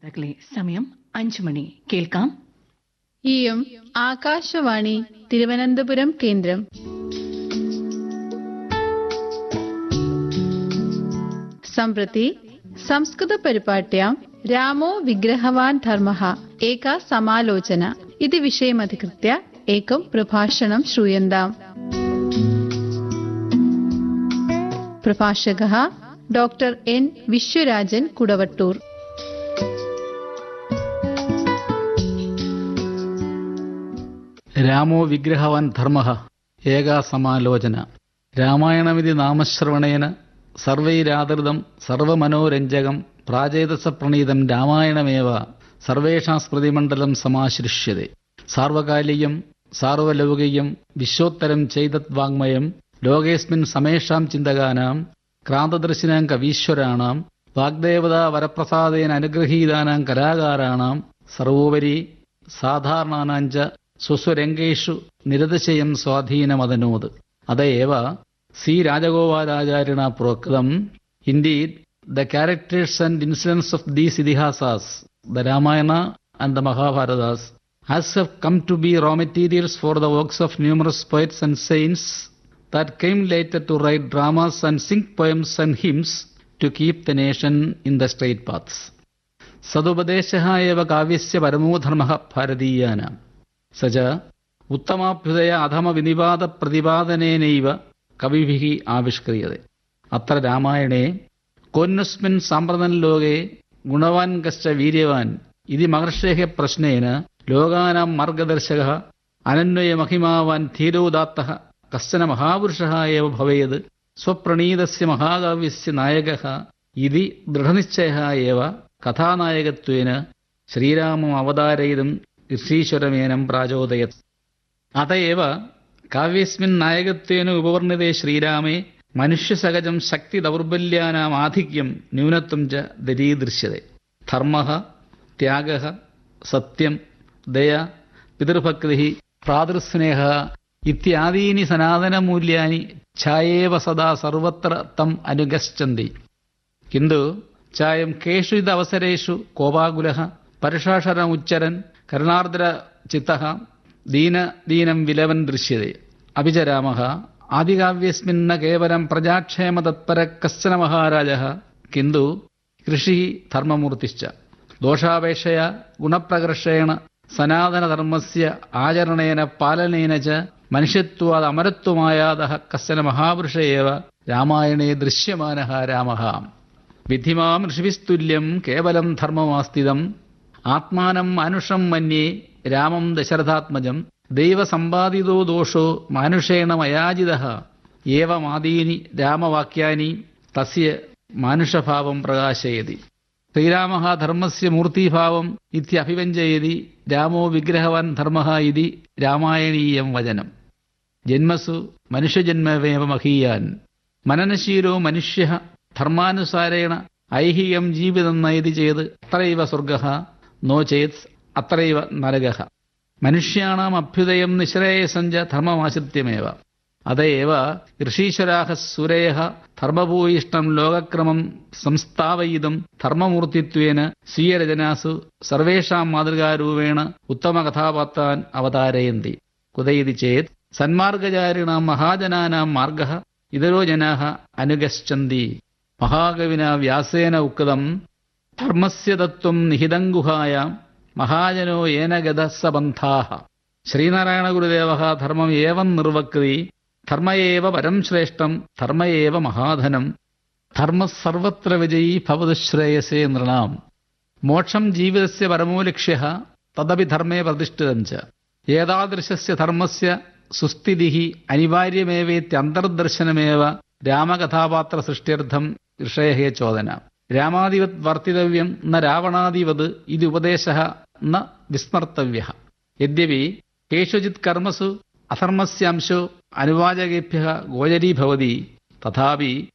ശ്രോതാക്കളെ സമയം അഞ്ചു മണി കേൾക്കാം ഇയം ആകാശവാണി തിരുവനന്തപുരം കേന്ദ്രം सम्प्रति संस्कृतपरिपाट्यां रामो विग्रहवान् धर्मः एका समालोचना इति विषयमधिकृत्य एकं प्रभाषणं श्रूयन्ताम् प्रभाषकः डॉक्टर् एन् विश्वराजन् कुडवट्टूर् രാമോ വിഗ്രഹവാൻ ധർമ്മ ഏകാ സമാലോചന രാമായണമിതി നാമശ്രവണേന സർവൈരാദൃതം സർവമനോരഞ്ജകം പ്രാചേതസ പ്രണീതം രാമായണമേവ സർവേഷാം സ്മൃതിമണ്ഡലം സമാശ്ലിഷ്യത്തെ സാർവകാലികം സാർവലൗകികം വിശ്വോത്തരം ചെയ്തദ്വാങ്മയം ലോകേസ്മിൻ സമേഷാം ചിന്തകാനാം ക്രാന്തദർശിനാം കവീശ്വരാണാം വാഗ്ദേവതാ വരപ്രസാദേന അനുഗ്രഹീതാനാം കലാകാരാണാം സർവോപരി സാധാരണാനാഞ്ച സ്വസ്വരംഗേഷു നിരതിശയം സ്വാധീനമതനോത് അതയേവ സി രാജഗോപാലാചാര്യണ പ്രോക്തം indeed the characters and incidents of these itihasas the Ramayana and the Mahabharatas has have come to be raw materials for the works of numerous poets and saints that came later to write dramas and sing poems and hymns to keep the nation in the straight paths. സതുപദേശः एव काव्यस्य परमो धर्मः भारतीयानाम् स च उत्तमाभ्युदय अधमविनिवादप्रतिपादनेनैव कविभिः आविष्क्रियते अत्र रामायणे कोऽन्यस्मिन् साम्प्रतं लोके गुणवान् कश्च वीर्यवान् इति महर्षेः प्रश्नेन लोकानां मार्गदर्शकः अनन्वयमहिमावान् धीरोदात्तः कश्चन महापुरुषः एव भवेत् स्वप्रणीतस्य महाकाव्यस्य नायकः इति दृढनिश्चयः एव कथानायकत्वेन श्रीरामम् अवतारयितुं ഋഷീശ്വരമേനം പ്രാചോദയത് അത ഏവ കാവ്യസ്മിൻ നായകത്വേന ഉപവർണിതേ ശ്രീരാമേ മനുഷ്യസഹജം ശക്തി ദൗർബല്യാനാം ആധിക്യം ന്യൂനത്വം ച ദരീദൃശ്യത്തെ ധർമ്മ ത്യാഗ സത്യം ദയ പിതൃഭക്തി ഭ്രാതൃസ്നേഹ ഇത്യാദീനി സനാതനമൂല്യാനി ഛായേവ സദാ സർവത്ര തം അനുഗച്ഛന്തി കിന്തു ചായം കേഷുചിത് അവസരേഷു കോപാകുലഃ പരുഷാക്ഷരമുച്ചരൻ കരുണാർദ്ര ചിത്ത ദീന ദീനം വിലവൻ ദൃശ്യത്തെ അപി ച രാമ ആദികാവ്യസ്മിന്ന കേവലം പ്രജാക്ഷേമ തത്പര കശ്ചന മഹാരാജ കിന്തു കൃഷി ധർമ്മമൂർത്തിശ്ച ദോഷാപേക്ഷയ ഗുണപ്രകർഷേണ സനാതനധർമ്മസ്യ ആചരണേന പാലനേന ച മനുഷ്യത്വാദ് അമരത്വമായാത കശ്ചന മഹാപുരുഷ ഏവ രാമായണേ ദൃശ്യമാന രാമ വിധിമാം ഋഷിവിസ്തുല്യം കേവലം ധർമ്മമാസ്ഥിതം ആത്മാനം മാനുഷം മന്യേ രാമം ദശരഥാത്മജം ദൈവസമ്പാദിതോ ദോഷോ മാനുഷേണ മയാജിത ഏവമാദീനി രാമവാക്യാനി തസ്യ മാനുഷഭാവം പ്രകാശയതി ശ്രീരാമ ധർമ്മസ്യ മൂർത്തിഭാവം ഇത്യഭിവഞ്ജയതി രാമോ വിഗ്രഹവാൻ ധർമ്മ ഇതി രാമായണീയം വചനം ജന്മസു മനുഷ്യജന്മവേവ മഹീയാൻ മനനശീലോ മനുഷ്യ ധർമാനുസാരേണ ഐഹികം ജീവിതം നയതി ചേത് അത്രൈവ സ്വർഗ നോ ചേത് അത്രൈവ നരക മനുഷ്യാണാം അഭ്യുദയം നിശ്രേയസഞ്ച ധർമ്മമാശ്രിത്യമേവ അതേവ ഋഷീശ്വരാഹ സുരേഹ ധർമ്മഭൂയിഷ്ടം ലോകക്രമം സംസ്ഥാവയിതും ധർമ്മമൂർത്തിത്വേന സ്വീയരചനാസു സർവേഷാം മാതൃകാരൂപേണ ഉത്തമകഥാപാത്രാൻ അവതാരയന്തി കുതയിതി ചേത് സന്മാർഗചാരിണാം മഹാജനാനാം മാർഗ ഇതരോ ജനാ അനുഗച്ഛന്തി മഹാകവിന വ്യാസേന ഉക്തം ധർമ്മസ്യ തത്വം നിഹിതം ഗുഹായാം മഹാജനോ ഏന ഗതസബന്ധാഹ ശ്രീനാരായണ ഗുരുദേവ ധർമ്മം ഏവം നിർവക്തി ധർമ്മയേവ പരം ശ്രേഷ്ഠം ധർമ്മയേവ മഹാധനം ധർമ്മ സർവത്ര വിജയീ ഭവതു ശ്രേയസേ നൃണാം മോക്ഷം ജീവിതസ്യ പരമോ ലക്ഷ്യ തദപി ധർമ്മേ പ്രതിഷ്ഠിതം ച ഏതാദൃശസ്യ ധർമ്മസ്യ സുസ്ഥിതി അനിവാര്യമേവേത്യന്തർദർശനമേവ രാമകഥാപാത്ര സൃഷ്ട്യർത്ഥം ഋഷയ ചോദന രാമാദിവത് വർത്തിതവ്യം ന രാവണാദിവത് ഇത് ഉപദേശ ന വിസ്മർത്തവ്യ യദ്യപി കേഷുചിത് കർമ്മസു അധർമ്മസ്യാംശോ അനുവാചകേഭ്യ ഗോചരീഭവതി തഥാപി